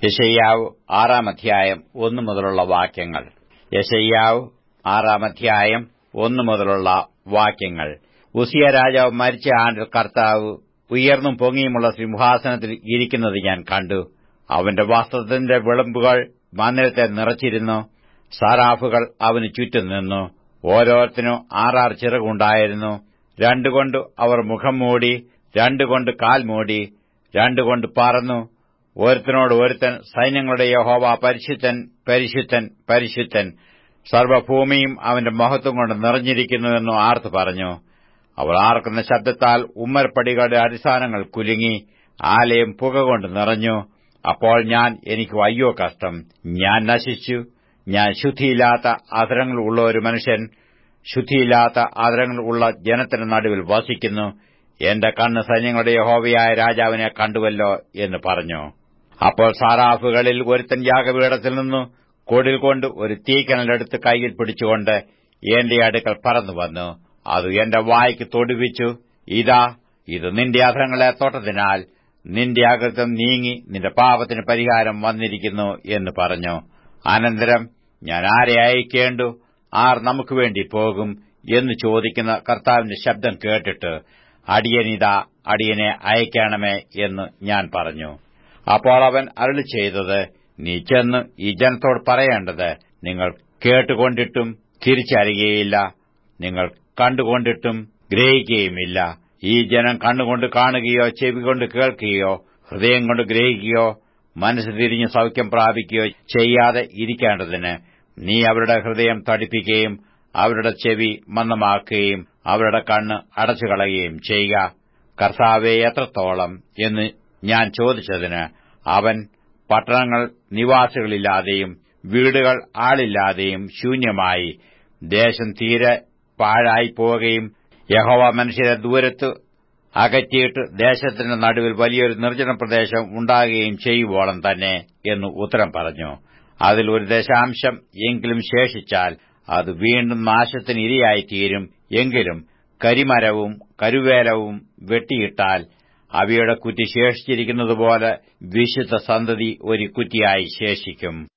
യശയ്യാവ് ആറാം അധ്യായം ഒന്നു മുതലുള്ള വാക്യങ്ങൾ യശയ്യാവ് ആറാം അധ്യായം ഒന്നു മുതലുള്ള വാക്യങ്ങൾ ഉസിയ രാജാവ് മരിച്ച ആണ്ടിൽ കർത്താവ് ഉയർന്നും പൊങ്ങിയുമുള്ള സിംഹാസനത്തിൽ ഇരിക്കുന്നത് ഞാൻ കണ്ടു അവന്റെ വസ്ത്രത്തിന്റെ വിളമ്പുകൾ മന്ദിരത്തെ നിറച്ചിരുന്നു സാറാഫുകൾ അവന് ചുറ്റും നിന്നു ഓരോരുത്തരും ആറാറ് ചിറകുണ്ടായിരുന്നു രണ്ടുകൊണ്ട് അവർ മുഖം മൂടി രണ്ടുകൊണ്ട് കാൽ മൂടി രണ്ടുകൊണ്ട് പറന്നു ഒരുത്തനോട് ഒരുത്തൻ സൈന്യങ്ങളുടെ യഹോവ പരിശുദ്ധൻ പരിശുദ്ധൻ പരിശുദ്ധൻ സർവഭൂമിയും അവന്റെ മഹത്വം കൊണ്ട് നിറഞ്ഞിരിക്കുന്നുവെന്നു ആർത്തു പറഞ്ഞു അവർ ആർക്കുന്ന ശബ്ദത്താൽ ഉമ്മർപ്പടികളുടെ അടിസ്ഥാനങ്ങൾ കുലുങ്ങി ആലയം പുക കൊണ്ട് നിറഞ്ഞു അപ്പോൾ ഞാൻ എനിക്ക് അയ്യോ കഷ്ടം ഞാൻ നശിച്ചു ഞാൻ ശുദ്ധിയില്ലാത്ത ആദരങ്ങൾ ഉള്ള ഒരു മനുഷ്യൻ ശുദ്ധിയില്ലാത്ത ആദരങ്ങൾ ഉള്ള ജനത്തിന്റെ നടുവിൽ വസിക്കുന്നു എന്റെ കണ്ണ് സൈന്യങ്ങളുടെ യഹോവയായ രാജാവിനെ കണ്ടുവല്ലോ എന്ന് പറഞ്ഞു അപ്പോൾ സാറാഫുകളിൽ ഒരുത്തൻ യാഗപീഠത്തിൽ നിന്നു കൊടിൽ കൊണ്ട് ഒരു തീക്കനലെടുത്ത് കൈയിൽ പിടിച്ചുകൊണ്ട് എന്റെ അടുക്കൽ പറന്നു വന്നു അത് എന്റെ വായ്ക്ക് തൊടുവിച്ചു ഇതാ ഇത് നിന്റെ അധരങ്ങളെ തൊട്ടതിനാൽ നിന്റെ അകൃത്യം നീങ്ങി നിന്റെ പാപത്തിന് പരിഹാരം വന്നിരിക്കുന്നു എന്ന് പറഞ്ഞു അനന്തരം ഞാൻ ആരെ അയക്കേണ്ടു ആർ നമുക്ക് വേണ്ടി പോകും എന്ന് ചോദിക്കുന്ന കർത്താവിന്റെ ശബ്ദം കേട്ടിട്ട് അടിയനിതാ അടിയനെ അയക്കണമേ എന്ന് ഞാൻ പറഞ്ഞു അപ്പോൾ അവൻ അരുളി ചെയ്തത് നീ ചെന്ന് ഈ ജനത്തോട് പറയേണ്ടത് നിങ്ങൾ കേട്ടുകൊണ്ടിട്ടും തിരിച്ചറിയുകയില്ല നിങ്ങൾ കണ്ടുകൊണ്ടിട്ടും ഗ്രഹിക്കുകയുമില്ല ഈ ജനം കണ്ണുകൊണ്ട് കാണുകയോ ചെവി കൊണ്ട് കേൾക്കുകയോ ഹൃദയം കൊണ്ട് ഗ്രഹിക്കുകയോ മനസ്സ് തിരിഞ്ഞ് സൗഖ്യം പ്രാപിക്കുകയോ ചെയ്യാതെ ഇരിക്കേണ്ടതിന് നീ അവരുടെ ഹൃദയം തടിപ്പിക്കുകയും അവരുടെ ചെവി മന്ദമാക്കുകയും അവരുടെ കണ്ണ് അടച്ചുകളയുകയും ചെയ്യുക കർത്താവെ എത്രത്തോളം എന്ന് ഞാൻ ചോദിച്ചതിന് അവൻ പട്ടണങ്ങൾ നിവാസികളില്ലാതെയും വീടുകൾ ആളില്ലാതെയും ശൂന്യമായി ദേശം തീരെ പാഴായി പോവുകയും യഹോവ മനുഷ്യരെ ദൂരത്ത് അകറ്റിയിട്ട് ദേശത്തിന്റെ നടുവിൽ വലിയൊരു നിർജ്ജന പ്രദേശം ഉണ്ടാകുകയും ചെയ്യുവോളം തന്നെ എന്ന് ഉത്തരം പറഞ്ഞു അതിൽ ഒരു ദശാംശം എങ്കിലും ശേഷിച്ചാൽ അത് വീണ്ടും നാശത്തിന് ഇരയായിത്തീരും എങ്കിലും കരിമരവും കരുവേലവും വെട്ടിയിട്ടാൽ അവയുടെ കുറ്റി ശേഷിച്ചിരിക്കുന്നതുപോലെ വിശുദ്ധ സന്തതി ഒരു കുറ്റിയായി ശേഷിക്കും